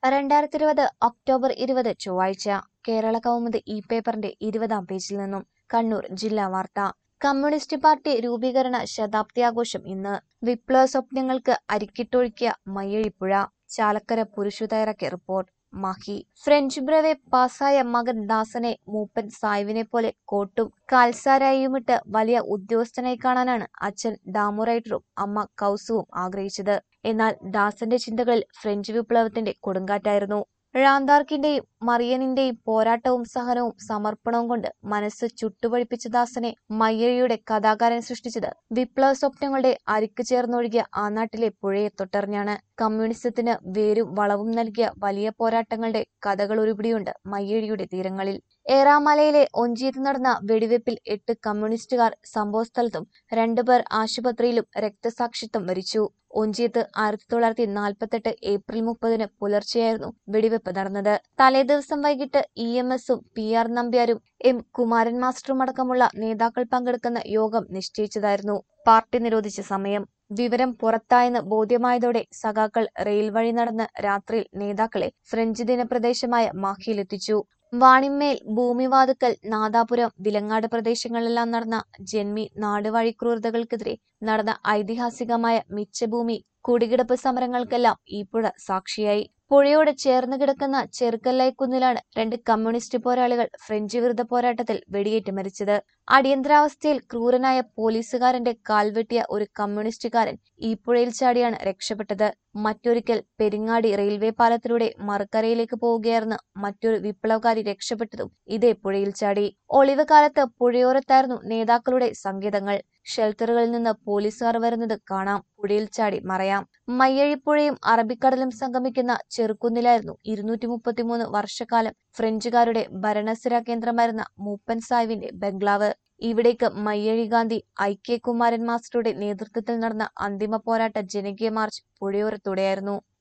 രണ്ടായിരത്തി ഇരുപത് ഒക്ടോബർ ഇരുപത് ചൊവ്വാഴ്ച കേരള കൗമുദി ഇ പേപ്പറിന്റെ ഇരുപതാം പേജിൽ നിന്നും കണ്ണൂർ ജില്ലാ വാർത്ത കമ്മ്യൂണിസ്റ്റ് പാർട്ടി രൂപീകരണ ശതാബ്ദി ആഘോഷം ഇന്ന് വിപ്ലവ സ്വപ്നങ്ങൾക്ക് അരിക്കിട്ടൊഴുക്കിയ മയ്യഴിപ്പുഴ ചാലക്കര പുരുഷു തയ്യാറാക്കിയ റിപ്പോർട്ട് മാഹി ഫ്രഞ്ച് ബ്രവെ പാസായ മകൻ ദാസനെ മൂപ്പൻ സായുവിനെ പോലെ കോട്ടും കാൽസാരായുമിട്ട് വലിയ ഉദ്യോഗസ്ഥനായി കാണാനാണ് അച്ഛൻ ഡാമുറൈറ്ററും അമ്മ കൗസുവും ആഗ്രഹിച്ചത് എന്നാൽ ദാസന്റെ ചിന്തകളിൽ ഫ്രഞ്ച് വിപ്ലവത്തിന്റെ കൊടുങ്കാറ്റായിരുന്നു ഴാന്താർക്കിന്റെയും മറിയനിന്റെയും പോരാട്ടവും സഹനവും സമർപ്പണവും കൊണ്ട് മനസ്സ് ചുട്ടുപഴിപ്പിച്ച ദാസനെ മയ്യഴിയുടെ കഥാകാരൻ സൃഷ്ടിച്ചത് വിപ്ലവ സ്വപ്നങ്ങളുടെ അരിക്ക് ചേർന്നൊഴുകിയ ആ നാട്ടിലെ പുഴയെ തൊട്ടറിഞ്ഞാണ് കമ്മ്യൂണിസത്തിന് വേരും വളവും നൽകിയ വലിയ പോരാട്ടങ്ങളുടെ കഥകൾ ഒരുപിടിയുണ്ട് മയ്യഴിയുടെ തീരങ്ങളിൽ ഏറാമലയിലെ ഒഞ്ചിയത്ത് നടന്ന വെടിവെപ്പിൽ എട്ട് കമ്മ്യൂണിസ്റ്റുകാർ സംഭവസ്ഥലത്തും രണ്ടുപേർ ആശുപത്രിയിലും രക്തസാക്ഷിത്വം വരിച്ചു ഒഞ്ചിയത്ത് ആയിരത്തി തൊള്ളായിരത്തി നാൽപ്പത്തെട്ട് ഏപ്രിൽ മുപ്പതിന് പുലർച്ചെയായിരുന്നു വെടിവെപ്പ് നടന്നത് തലേദിവസം വൈകിട്ട് ഇ എം എസും പി ആർ നമ്പ്യാരും എം കുമാരൻ മാസ്റ്ററും അടക്കമുള്ള നേതാക്കൾ പങ്കെടുക്കുന്ന യോഗം നിശ്ചയിച്ചതായിരുന്നു പാർട്ടി നിരോധിച്ച സമയം വിവരം പുറത്തായെന്ന് ബോധ്യമായതോടെ സഖാക്കൾ റെയിൽ വഴി നടന്ന് രാത്രിയിൽ നേതാക്കളെ ഫ്രഞ്ച് ദിനപ്രദേശമായ മാഹിയിലെത്തിച്ചു വാണിമ്മേൽ ഭൂമിവാതുക്കൽ നാദാപുരം വിലങ്ങാട് പ്രദേശങ്ങളിലെല്ലാം നടന്ന ജന്മി നാടുവാഴി ക്രൂരതകൾക്കെതിരെ നടന്ന ഐതിഹാസികമായ മിച്ചഭൂമി കുടികിടപ്പ് സമരങ്ങൾക്കെല്ലാം ഈ പുഴ സാക്ഷിയായി പുഴയോട് ചേർന്ന് കിടക്കുന്ന ചെറുക്കല്ലായി കുന്നിലാണ് രണ്ട് കമ്മ്യൂണിസ്റ്റ് പോരാളികൾ ഫ്രഞ്ച് വിരുദ്ധ പോരാട്ടത്തിൽ വെടിയേറ്റ് മരിച്ചത് അടിയന്തരാവസ്ഥയിൽ ക്രൂരനായ പോലീസുകാരന്റെ കാൽവെട്ടിയ ഒരു കമ്മ്യൂണിസ്റ്റുകാരൻ ഈ പുഴയിൽ ചാടിയാണ് രക്ഷപ്പെട്ടത് മറ്റൊരിക്കൽ പെരിങ്ങാടി റെയിൽവേ പാലത്തിലൂടെ മറുകരയിലേക്ക് പോവുകയായിരുന്ന മറ്റൊരു വിപ്ലവകാരി രക്ഷപ്പെട്ടതും ഇതേ പുഴയിൽ ചാടി ഒളിവ് കാലത്ത് പുഴയോരത്തായിരുന്നു നേതാക്കളുടെ സങ്കേതങ്ങൾ ഷെൽട്ടറുകളിൽ നിന്ന് പോലീസുകാർ വരുന്നത് കാണാം പുഴയിൽ ചാടി മറയാം മയ്യഴിപ്പുഴയും അറബിക്കടലും സംഗമിക്കുന്ന ചെറുക്കുന്നിലായിരുന്നു ഇരുന്നൂറ്റി മുപ്പത്തിമൂന്ന് വർഷക്കാലം ഫ്രഞ്ചുകാരുടെ ഭരണസിര കേന്ദ്രമായിരുന്ന മൂപ്പൻ സാഹിബിന്റെ ബംഗ്ലാവ് ഇവിടേക്ക് മയ്യഴി ഗാന്ധി ഐ കെ കുമാരൻ മാസ്റ്ററുടെ നേതൃത്വത്തിൽ നടന്ന അന്തിമ പോരാട്ട ജനകീയ മാർച്ച് പുഴയോരത്തൂടെയായിരുന്നു